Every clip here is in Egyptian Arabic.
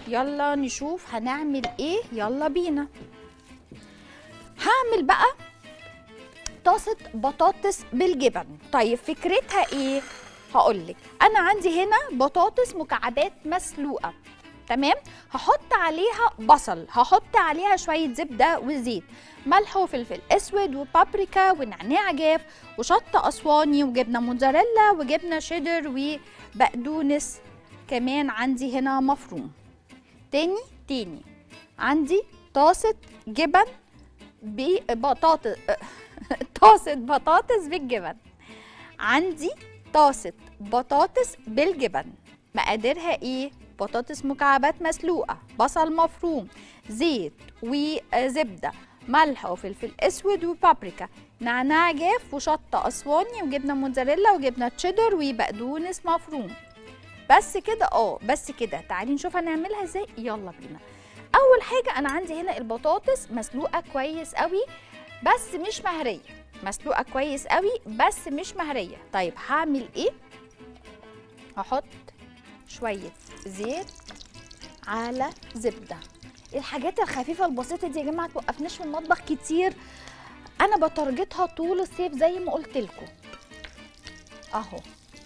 يلا نشوف هنعمل ايه يلا بينا هعمل بقى طاسه بطاطس بالجبن طيب فكرتها ايه هقولك انا عندي هنا بطاطس مكعبات مسلوقه تمام هحط عليها بصل هحط عليها شويه زبده وزيت ملح وفلفل اسود وبابريكا ونعناع جاف وشطه اسواني وجبنه موتزاريلا وجبنه شيدر وبقدونس كمان عندي هنا مفروم تاني تاني عندي طاسه جبن ببطاطس طاسه بطاطس بالجبن عندي طاسه بطاطس بالجبن مقاديرها ايه بطاطس مكعبات مسلوقه بصل مفروم زيت وزبده ملح وفلفل اسود وبابريكا نعناع جاف وشطه اسواني وجبنه موتزاريلا وجبنه تشيدر وبقدونس مفروم بس كده اه بس كده تعالي نشوف هنعملها ازاي يلا بينا اول حاجه انا عندي هنا البطاطس مسلوقه كويس قوي بس مش مهريه مسلوقه كويس قوي بس مش مهريه طيب هعمل ايه هحط شويه زيت على زبده الحاجات الخفيفه البسيطه دي يا جماعه توقفناش في المطبخ كتير انا بتارجتها طول الصيف زي ما قلت لكم اهو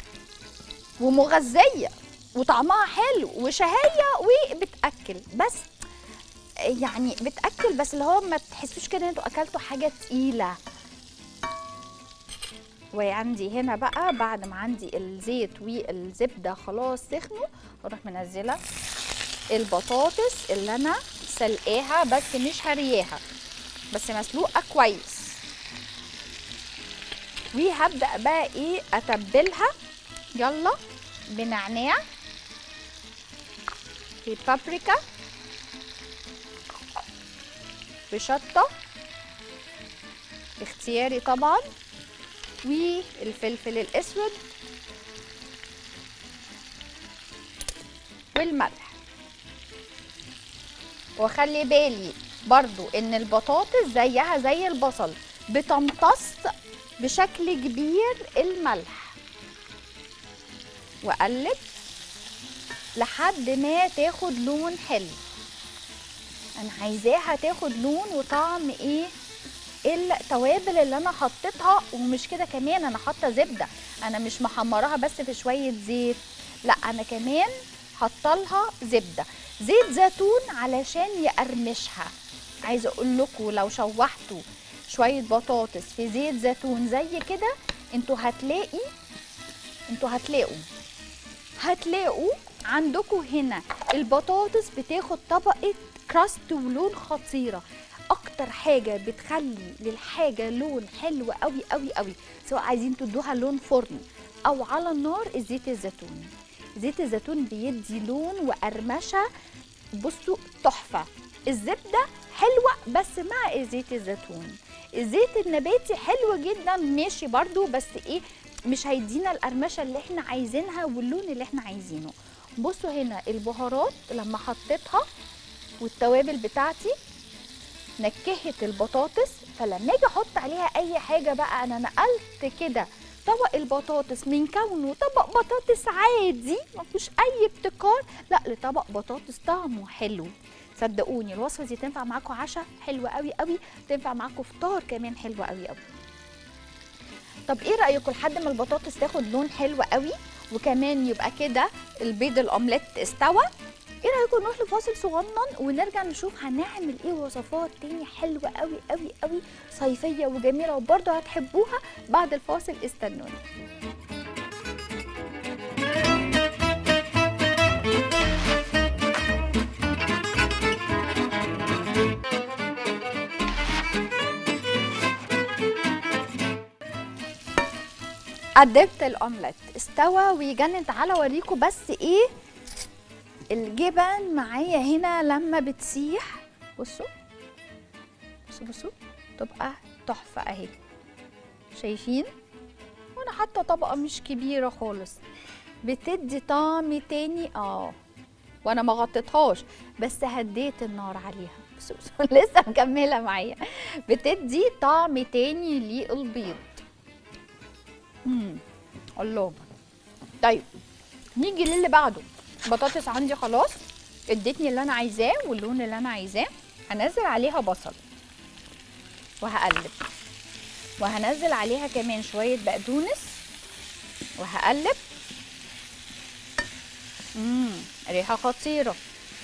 ومغذيه وطعمها حلو وشهيه وبتاكل بس يعني بتاكل بس اللي هو ما تحسوش كده ان انتوا اكلتوا حاجه تقيله وعندي هنا بقى بعد ما عندي الزيت والزبده خلاص سخنوا اروح منزله البطاطس اللي انا سلقاها بس مش هرياها بس مسلوقه كويس وهبدا بقى ايه اتبلها يلا بنعناع ببابريكا بشطه اختياري طبعا والفلفل الاسود والملح وخلي بالي برضو ان البطاطس زيها زي البصل بتمتص بشكل كبير الملح واقلب لحد ما تاخد لون حلو انا عايزاها تاخد لون وطعم ايه التوابل اللي انا حطيتها ومش كده كمان انا حاطه زبده انا مش محمراها بس في شويه زيت لا انا كمان حاطه زبده زيت زيتون علشان يقرمشها عايزه اقول لكم لو شوحتوا شويه بطاطس في زيت زيتون زي كده انتوا هتلاقي انتوا هتلاقوا هتلاقوا عندكم هنا البطاطس بتاخد طبقه كراست ولون خطيره اكتر حاجه بتخلي للحاجه لون حلو قوي قوي قوي سواء عايزين تدوها لون فرن او على النار زيت الزيتون زيت الزيتون بيدي لون وقرمشه بصوا تحفه الزبده حلوه بس مع زيت الزيتون الزيت النباتي حلو جدا ماشي برضو بس ايه مش هيدينا القرمشه اللي احنا عايزينها واللون اللي احنا عايزينه بصوا هنا البهارات لما حطيتها والتوابل بتاعتي نكهت البطاطس فلما اجي احط عليها اي حاجه بقى انا نقلت كده طبق البطاطس من كونه طبق بطاطس عادي ما فيهوش اي ابتكار لا لطبق بطاطس طعمه حلو صدقوني الوصفه دي تنفع معاكم عشاء حلوه قوي قوي تنفع معاكم فطار كمان حلوه قوي قوي طب ايه رايكم لحد ما البطاطس تاخد لون حلو قوي وكمان يبقى كده البيض الاومليت استوى ايه رايكم نروح لفاصل صغنن ونرجع نشوف هنعمل ايه وصفات تاني حلوه قوي قوي قوي صيفيه وجميله وبرضه هتحبوها بعد الفاصل استنوني قدمت الاومليت استوى ويجنن تعالى اوريكم بس ايه الجبن معايا هنا لما بتسيح بصوا بصوا بصوا تبقى تحفه اهي شايفين وانا حاطه طبقه مش كبيره خالص بتدي طعم تاني اه وانا ما غطيتهاش بس هديت النار عليها بصوا بصوا لسه مكمله معايا بتدي طعم تاني للبيض امم الله طيب نيجي للي بعده بطاطس عندي خلاص ادتني اللي انا عايزاه واللون اللي انا عايزاه هنزل عليها بصل وهقلب وهنزل عليها كمان شويه بقدونس وهقلب امم ريحه خطيره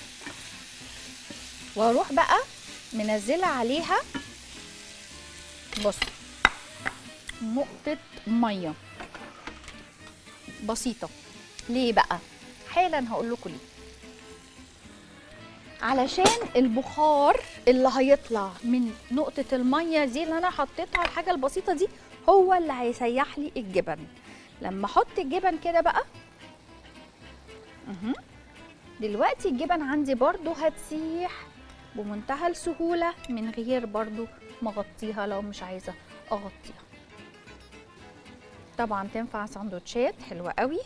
واروح بقى منزله عليها بص نقطه ميه بسيطه ليه بقى حالا هقول لكم ليه علشان البخار اللي هيطلع من نقطة المية دي اللي أنا حطيتها الحاجة البسيطة دي هو اللي هيسيح لي الجبن لما أحط الجبن كده بقى مهم. دلوقتي الجبن عندي برضو هتسيح بمنتهى السهولة من غير برضو ما أغطيها لو مش عايزة أغطيها طبعا تنفع سندوتشات حلوة قوي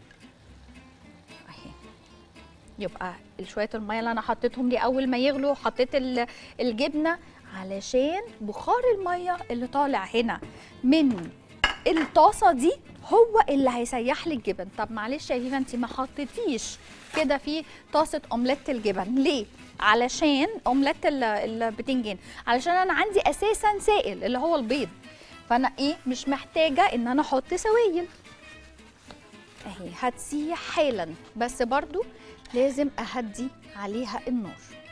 اهي يبقى شويه الميه اللي انا حطيتهم دي اول ما يغلوا حطيت ال- الجبنه علشان بخار الميه اللي طالع هنا من الطاسه دي هو اللي هيسيح لي الجبن طب معلش يا فيفا انت ما حطيتيش كده في طاسه اومليت الجبن ليه علشان اومليت ال- البتنجان علشان انا عندي اساسا سائل اللي هو البيض فانا ايه مش محتاجه ان انا احط سوائل اهي هتسيح حالا بس برضو لازم اهدي عليها النار